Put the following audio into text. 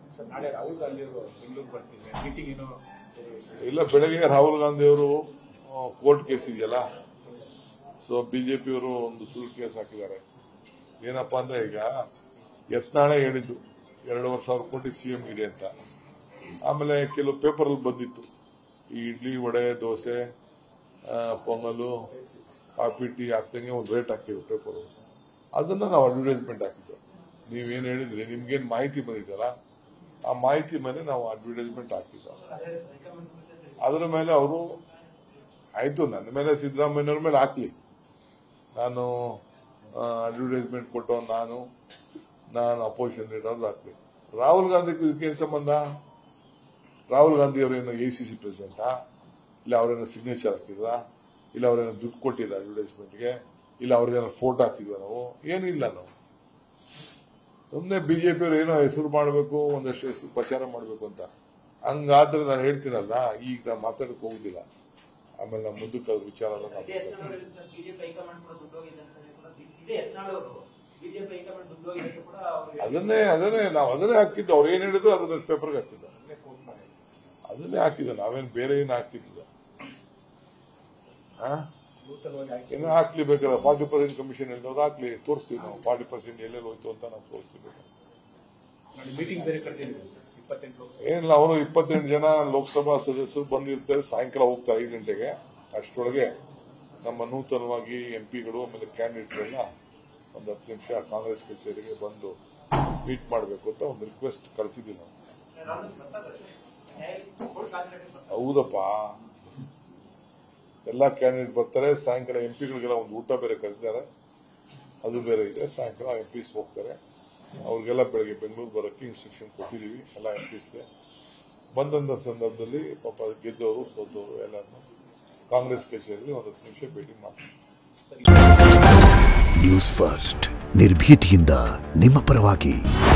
Sir ನಾಳೆ ರಾಹುಲ್ ಗಾಂಧಿ ಅವರು ಬೆಂಗಳೂರು ಬರ್ತಿದ್ದಾರೆ ಮೀಟಿಂಗ್ ಏನೋ ಇಲ್ಲ ಬೆಳಗ್ಗೆ ರಾಹುಲ್ ಗಾಂಧಿ ಅವರು ಕೋರ್ಟ್ ಕೇಸ್ ಇದೆಯಲ್ಲ ಸೊ ಬಿಜೆಪಿಯವರು ಒಂದು ಸುಳ್ಳು ಕೇಸ್ ಹಾಕಿದ್ದಾರೆ ಏನಪ್ಪಾ ಅಂದ್ರೆ ಈಗ ಯತ್ನಾಳೆ ಹೇಳಿದ್ದು ಎರಡೂವರೆ ಸಾವಿರ ಕೋಟಿ ಸಿಎಂ ಇದೆ ಅಂತ ಆಮೇಲೆ ಕೆಲವು ಪೇಪರ್ ಅಲ್ಲಿ ಬಂದಿತ್ತು ಈ ಇಡ್ಲಿ ವಡೆ ದೋಸೆ ಆ, ಪೊಂಗಲು ಕಾಫಿ ಟೀ ಹಾಕ್ದಂಗೆ ಒಂದು ರೇಟ್ ಹಾಕಿದ್ರು ಪೇಪರ್ ಅದನ್ನ ನಾವು ಅಡ್ವರ್ಟೈಸ್ಮೆಂಟ್ ಹಾಕಿದ್ದು ನೀವೇನ್ ಹೇಳಿದ್ರಿ ನಿಮ್ಗೇನ್ ಮಾಹಿತಿ ಬಂದಿದ್ದಲ್ಲ ಆ ಮಾಹಿತಿ ಮೇಲೆ ನಾವು ಅಡ್ವರ್ಟೈಸ್ಮೆಂಟ್ ಹಾಕಿದ್ದು ಅದರ ಮೇಲೆ ಅವರು ಆಯ್ತು ನನ್ನ ಮೇಲೆ ಸಿದ್ದರಾಮಯ್ಯವ್ರ ಮೇಲೆ ಹಾಕ್ಲಿ ನಾನು ಅಡ್ವರ್ಟೈಸ್ಮೆಂಟ್ ಕೊಟ್ಟು ನಾನು ನಾನು ಅಪೋಸಿಷನ್ ಲೀಡರ್ ಹಾಕ್ಲಿ ರಾಹುಲ್ ಗಾಂಧಿ ಇದಕ್ಕೇನು ಸಂಬಂಧ ರಾಹುಲ್ ಗಾಂಧಿ ಅವರೇನು ಎ ಸಿ ಸಿ ಪ್ರೆಸಿಡೆಂಟಾ ಇಲ್ಲ ಅವರೇನೋ ಸಿಗ್ನೇಚರ್ ಹಾಕಿದ್ರ ಇಲ್ಲ ಅವರೇನೋ ದುಡ್ಡು ಕೊಟ್ಟಿಲ್ಲ ಅಡ್ವರ್ಟೈಸ್ಮೆಂಟ್ಗೆ ಇಲ್ಲ ಅವ್ರದ್ದೇನೋ ಫೋಟೋ ಹಾಕಿದ್ವ ನಾವು ಏನಿಲ್ಲ ನಾವು ಸುಮ್ಮನೆ ಬಿಜೆಪಿ ಅವ್ರು ಏನೋ ಹೆಸರು ಮಾಡಬೇಕು ಒಂದಷ್ಟು ಹೆಸರು ಪ್ರಚಾರ ಮಾಡಬೇಕು ಅಂತ ಹಂಗಾದ್ರೆ ನಾನು ಹೇಳ್ತೀನಲ್ಲ ಈಗ ನಾನು ಮಾತಾಡಕ್ ಹೋಗುದಿಲ್ಲ ಆಮೇಲೆ ನಾವು ಮುಂದಕ್ಕೆ ಅದ್ರ ವಿಚಾರ ಎಲ್ಲ ನಾವು ಇದೇ ಯತ್ನಾಳ್ ಹೇಳಿದ್ರು ಸರ್, ಬಿಜೆಪಿ ಹೈಕಮಾಂಡ್ ಕೂಡ ದುಡ್ಡು ಹೋಗಿದೆ ಅಂತಾನೆ ಕೂಡ ಇದೇ ಯತ್ನಾಳ್ ಅವರು ಬಿಜೆಪಿ ಹೈಕಮಾಂಡ್ ದುಡ್ಡು ಹೋಗಿದೆ ಅಂತ ಕೂಡ ಅವರು ಅದನ್ನೇ ಅದನ್ನೇ ನಾವು ಅದನ್ನೇ ಹಾಕಿದ್ದು ಅವ್ರು ಏನ್ ಹೇಳಿದ್ರು ಅದನ್ನ ಪೇಪರ್ಗೆ ಹಾಕಿದ್ದ ಕೋಟ್ ಮಾಡಿ ಅದನ್ನೇ ಹಾಕಿದ್ದ ನಾವೇನ್ ಬೇರೆ ಏನು ಹಾಕಿದ್ದಿಲ್ಲ ಆ? ನೂತನವಾಗಿ ಆಯ್ಕೆ ಏನೋ ಹಾಕ್ಲಿ ಬೇಕಲ್ಲ ಫಾರ್ಟಿ ಪರ್ಸೆಂಟ್ ಕಮಿಷನ್ ಹೇಳಿದವ್ರು ಹಾಕ್ಲಿ ತೋರಿಸ್ತೀವಿ ನಾವು ಫಾರ್ಟಿ ಪರ್ಸೆಂಟ್ ಎಲ್ಲೆಲ್ಲಿ ಹೋಯ್ತು ಅಂತ ನಾವು ತೋರಿಸ್ತೀವಿ ನೋಡಿ ಮೀಟಿಂಗ್ ಬೇರೆ ಕರೆದಿದ್ದೀವಿ ಸರ್ ಇಪ್ಪತ್ತೆಂಟು ಲೋಕಸಭೆ ಏನಿಲ್ಲ ಅವರು ಇಪ್ಪತ್ತೆಂಟು ಜನ ಲೋಕಸಭಾ ಸದಸ್ಯರು ಬಂದಿರ್ತಾರೆ ಸಾಯಂಕಾಲ ಹೋಗ್ತಾರೆ ಐದು ಗಂಟೆಗೆ ಅಷ್ಟರೊಳಗೆ ನಮ್ಮ ನೂತನವಾಗಿ ಎಂಪಿಗಳು ಆಮೇಲೆ ಕ್ಯಾಂಡಿಡೇಟ್ಗಳನ್ನ ಒಂದು ಹತ್ತು ನಿಮಿಷ ಕಾಂಗ್ರೆಸ್ ಕಚೇರಿಗೆ ಬಂದು ಮೀಟ್ ಮಾಡಬೇಕು ಅಂತ ಒಂದು ರಿಕ್ವೆಸ್ಟ್ ಕಳಿಸಿದ್ವಿ ನಾವು ರಾಹುಲ್ ಬರ್ತಾರೆ ಕೋರ್ಟ್ ಕಾನ್ಸಂಟ್ರೇಟ್ ಬರ್ತಾರೆ ಹೌದಪ್ಪ ಎಲ್ಲಾ ಕ್ಯಾಂಡಿಡೇಟ್ ಬರ್ತಾರೆ ಸಾಯಂಕಾಲ ಎಂಪಿಗಳಿಗೆಲ್ಲ ಒಂದು ಊಟ ಬೇರೆ ಕರೆದಿದ್ದಾರೆ ಅದು ಬೇರೆ ಇದೆ ಸಾಯಂಕಾಲ ಎಂಪಿಸ್ ಹೋಗ್ತಾರೆ ಅವ್ರಿಗೆಲ್ಲ ಬೆಳಗ್ಗೆ ಬೆಂಗಳೂರು ಬರೋಕ್ಕೆ ಇನ್ಸ್ಟ್ರಕ್ಷನ್ ಕೊಟ್ಟಿದ್ದೀವಿ ಎಲ್ಲ ಎಂಪಿಸ್ಗೆ ಬಂದಂತ ಸಂದರ್ಭದಲ್ಲಿ ಪಾಪ ಗೆದ್ದವರು ಸೋತವರು ಎಲ್ಲರನ್ನು ಕಾಂಗ್ರೆಸ್ ಕಚೇರಿಯಲ್ಲಿ ಒಂದು ಹತ್ತು ನಿಮಿಷ ಭೇಟಿ ಮಾಡ್ತಾರೆ ನ್ಯೂಸ್ ಫಸ್ಟ್ ನಿರ್ಭೀತಿಯಿಂದ ನಿಮ್ಮ ಪರವಾಗಿ